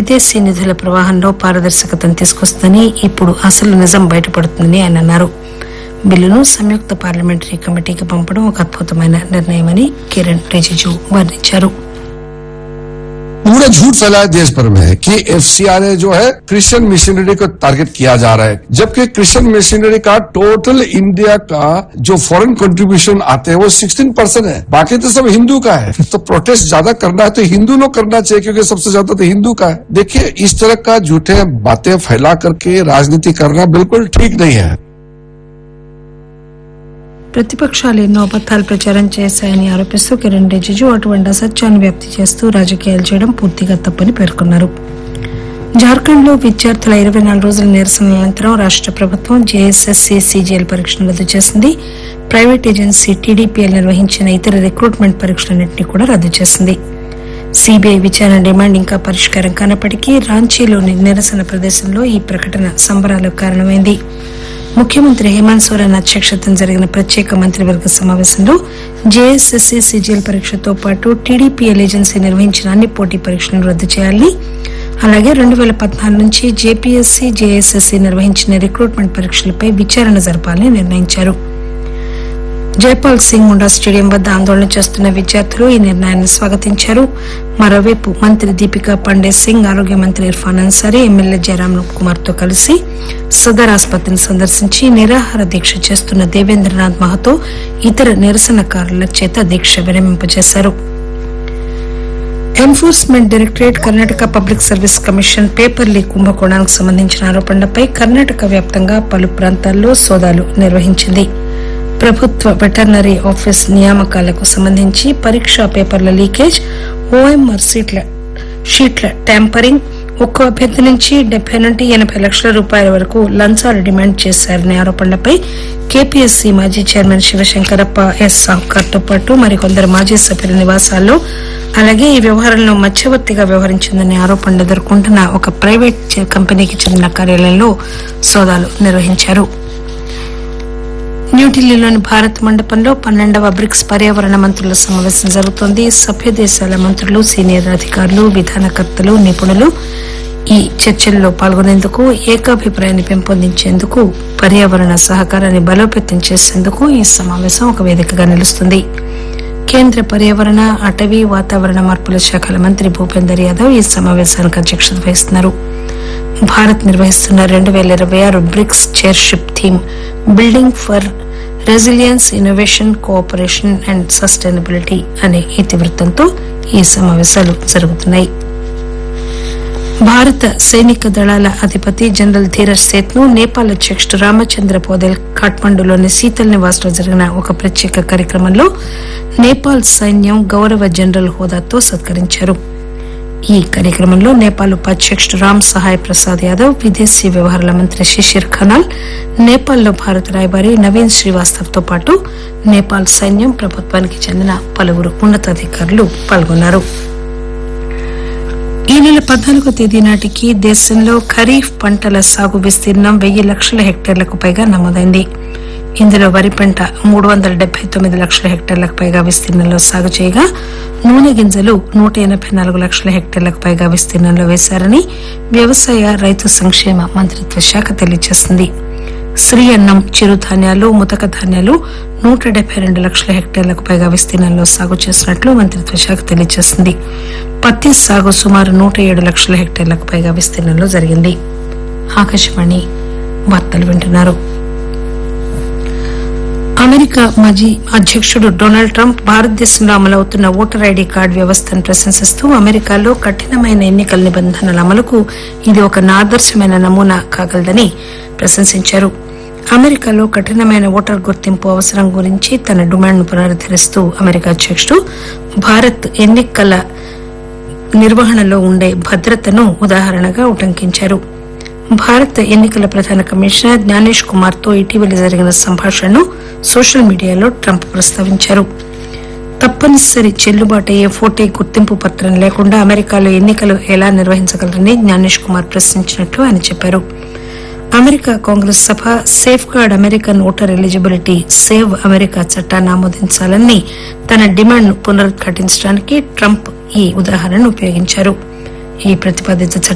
విదేశీ నిధుల ప్రవాహంలో పారదర్శకతను తీసుకొస్తుందని ఇప్పుడు అసలు నిజం బయటపడుతుందని ఆయన అన్నారు బిల్లును సంయుక్త పార్లమెంటరీ కమిటీకి పంపడం ఒక అద్భుతమైన నిర్ణయమని కిరణ్ రిజిజు వర్ణించారు पूरा झूठ फैलाया देश भर में कि एफसीआरए जो है क्रिश्चियन मिशनरी को टारगेट किया जा रहा है जबकि क्रिश्चियन मिशनरी का टोटल इंडिया का जो फॉरेन कंट्रीब्यूशन आते हैं वो 16 परसेंट है बाकी तो सब हिंदू का है तो प्रोटेस्ट ज्यादा करना है तो हिंदू लोग करना चाहिए क्योंकि सबसे ज्यादा तो हिंदू का है देखिए इस तरह का झूठे बातें फैला करके राजनीति करना बिल्कुल ठीक नहीं है ప్రతిపక్షాలు ఎన్నో అబద్దాలు ప్రచారం చేశాయని ఆరోపిస్తూ కిరణ్ రిజిజు అటువంటి అసత్యాన్ని వ్యాప్తి చేస్తూ రాజకీయాలు చేయడం పూర్తిగా తప్పని పేర్కొన్నారు జార్ఖండ్ లో విద్యార్థుల ఇరవై నాలుగు రోజుల నిరసన అనంతరం రాష్ట ప్రభుత్వం జేఎస్ఎస్సీ సీజీఎల్ పరీక్షను రద్దు చేసింది ప్రైవేట్ ఏజెన్సీ టీడీపీఎల్ నిర్వహించిన ఇతర రిక్రూట్మెంట్ పరీక్షలన్నింటినీ కూడా రద్దు చేసింది సిబిఐ విచారణ డిమాండ్ ఇంకా పరిష్కారం కానప్పటికీ రాంచీలోని నిరసన ప్రదేశంలో ఈ ప్రకటన సంబరాలకు కారణమైంది ముఖ్యమంత్రి హేమంత్ సోరెన్ అధ్యక్షతన జరిగిన ప్రత్యేక మంత్రివర్గ సమావేశంలో జేఎస్ఎస్సీ సీజీఎల్ పరీక్షతో పాటు టీడీపీఎల్ ఏజెన్సీ నిర్వహించిన అన్ని పోటీ పరీక్షలను రద్దు చేయాలని అలాగే రెండు వేల పద్నాలుగు నుంచి జేపీఎస్సీ జేఎస్ఎస్సీ నిర్వహించిన రిక్రూట్మెంట్ పరీక్షలపై విచారణ జరపాలని నిర్ణయించారు జైపాల్ సింగ్ ముండా స్టేడియం వద్ద ఆందోళన చేస్తున్న విద్యార్థులు ఈ నిర్ణయాన్ని స్వాగతించారు మరోవైపు మంత్రి దీపికా పండే సింగ్ ఆరోగ్య మంత్రి ఇర్ఫాన్ అన్సారీ ఎమ్మెల్యే జయరామ్ కుమార్ తో కలిసి సదర్ ఆసుపత్రిని సందర్శించి నిరాహార దీక్ష చేస్తున్న దేవేంద్రనాథ్ మహతో ఇతర నిరసనకారుల చేత దీక్ష విరమింపజేశారు enforcement directorate Karnataka public service commission paper leak కుంభకోణానికి సంబంధించిన ఆరోపణలపై కర్ణాటక వ్యాప్తంగా పలు ప్రాంతాల్లో సోదాలు నిర్వహించింది ప్రభుత్వ వెటర్నరీ ఆఫీస్ నియామకాలకు సంబంధించి పరీక్షా పేపర్ల లీకేజ్ ఓఎంఆర్ సీట్ల షీట్ల ట్యాంపరింగ్ ఒక్కో అభ్యర్థి నుంచి డెబ్బై నుండి ఎనభై లక్షల రూపాయల వరకు లంచాలు డిమాండ్ చేశారనే ఆరోపణలపై కేపీఎస్సీ మాజీ చైర్మన్ శివశంకరప్ప ఎస్ సాహ్కర్ తో పాటు మరికొందరు మాజీ సభ్యుల నివాసాల్లో అలాగే ఈ వ్యవహారంలో మధ్యవర్తిగా వ్యవహరించిందనే ఆరోపణలు ఎదుర్కొంటున్న ఒక ప్రైవేట్ చే- కంపెనీకి చెందిన కార్యాలయంలో సోదాలు నిర్వహించారు న్యూఢిల్లీలోని భారత్ మండపంలో పన్నెండవ బ్రిక్స్ పర్యావరణ మంత్రుల సమావేశం జరుగుతోంది సభ్య దేశాల మంత్రులు సీనియర్ అధికారులు విధానకర్తలు నిపుణులు ఈ చర్చల్లో పాల్గొనేందుకు ఏకాభిప్రాయాన్ని పెంపొందించేందుకు పర్యావరణ సహకారాన్ని బలోపేతం చేసేందుకు ఈ సమావేశం ఒక వేదికగా నిలుస్తుంది కేంద్ర పర్యావరణ అటవీ వాతావరణ మార్పుల శాఖల మంత్రి భూపేందర్ యాదవ్ ఈ సమావేశానికి అధ్యక్షత వహిస్తున్నారు భారత్ నిర్వహిస్తున్న రెండు వేల ఇరవై ఆరు BRICS chairship theme building for resilience innovation cooperation and sustainability అనే ఇతివృత్తంతో ఈ సమావేశాలు జరుగుతున్నాయి భారత సైనిక దళాల అధిపతి జనరల్ ధీరజ్ సేత్ ను నేపాల్ అధ్యక్షుడు రామచంద్ర పౌదెల్ కాఠ్మండూలోని శీతల్ నివాస్ లో జరిగిన ఒక ప్రత్యేక కార్యక్రమంలో నేపాల్ సైన్యం గౌరవ జనరల్ హోదాతో సత్కరించారు ఈ కార్యక్రమంలో నేపాల్ ఉపాధ్యక్షుడు రామ్ సహాయ్ ప్రసాద్ యాదవ్ విదేశీ వ్యవహారాల మంత్రి శిశిర్ ఖనాల్ నేపాల్లో భారత రాయబారి నవీన్ శ్రీవాస్తవ్ తో పాటు నేపాల్ సైన్యం ప్రభుత్వానికి చెందిన పలువురు ఉన్నతాధికారులు పాల్గొన్నారు ఈ నెల పద్నాలుగో తేదీ నాటికి దేశంలో ఖరీఫ్ పంటల సాగు విస్తీర్ణం వెయ్యి లక్షల హెక్టార్లకు పైగా నమోదైంది ఇందులో వరి పంట మూడు వందల డెబ్బై తొమ్మిది లక్షల హెక్టార్లకు పైగా విస్తీర్ణంలో సాగు చేయగా నూనె గింజలు నూట ఎనభై నాలుగు లక్షల హెక్టార్లకు పైగా విస్తీర్ణంలో వేశారని వ్యవసాయ రైతు సంక్షేమ మంత్రిత్వ శాఖ తెలియజేసింది శ్రీ అన్నం చిరుధాన్యాలు ముతక ధాన్యాలు నూట డెబ్బై రెండు లక్షల హెక్టార్లకు పైగా విస్తీర్ణంలో సాగు చేసినట్లు మంత్రిత్వ శాఖ తెలియజేసింది పత్తి సాగు సుమారు నూట ఏడు లక్షల హెక్టార్లకు పైగా విస్తీర్ణంలో జరిగింది ఆకాశవాణి వార్తలు వింటున్నారు అమెరికా మాజీ అధ్యక్షుడు డొనాల్డ్ ట్రంప్ భారతదేశంలో అమలవుతున్న ఓటర్ ఐడీ కార్డు వ్యవస్థను ప్రశంసిస్తూ అమెరికాలో కఠినమైన ఎన్నికల నిబంధనల అమలుకు ఇది ఒక ఆదర్శమైన నమూనా కాగలదని ప్రశంసించారు అమెరికాలో కఠినమైన ఓటర్ గుర్తింపు అవసరం గురించి తన డిమాండ్ను పునరుద్ధరిస్తూ అమెరికా అధ్యక్షుడు భారత్ ఎన్నికల నిర్వహణలో ఉండే భద్రతను ఉదాహరణగా ఉటంకించారు భారత ఎన్నికల ప్రధాన కమిషనర్ జ్ఞానేష్ కుమార్ తో ఇటీవల జరిగిన సంభాషణను సోషల్ మీడియాలో ట్రంప్ ప్రస్తావించారు తప్పనిసరి చెల్లుబాటు అయ్యే ఫోటో గుర్తింపు పత్రం లేకుండా అమెరికాలో ఎన్నికలు ఎలా నిర్వహించగలరని జ్ఞానేష్ కుమార్ ప్రశ్నించినట్లు ఆయన చెప్పారు అమెరికా కాంగ్రెస్ సభ safeguard American voter eligibility save America చట్టాన్ని ఆమోదించాలని తన డిమాండ్ను పునరుద్ఘాటించడానికి ట్రంప్ ఈ ఉదాహరణను ఉపయోగించారు ఈ ప్రతిపాదిత చట్టం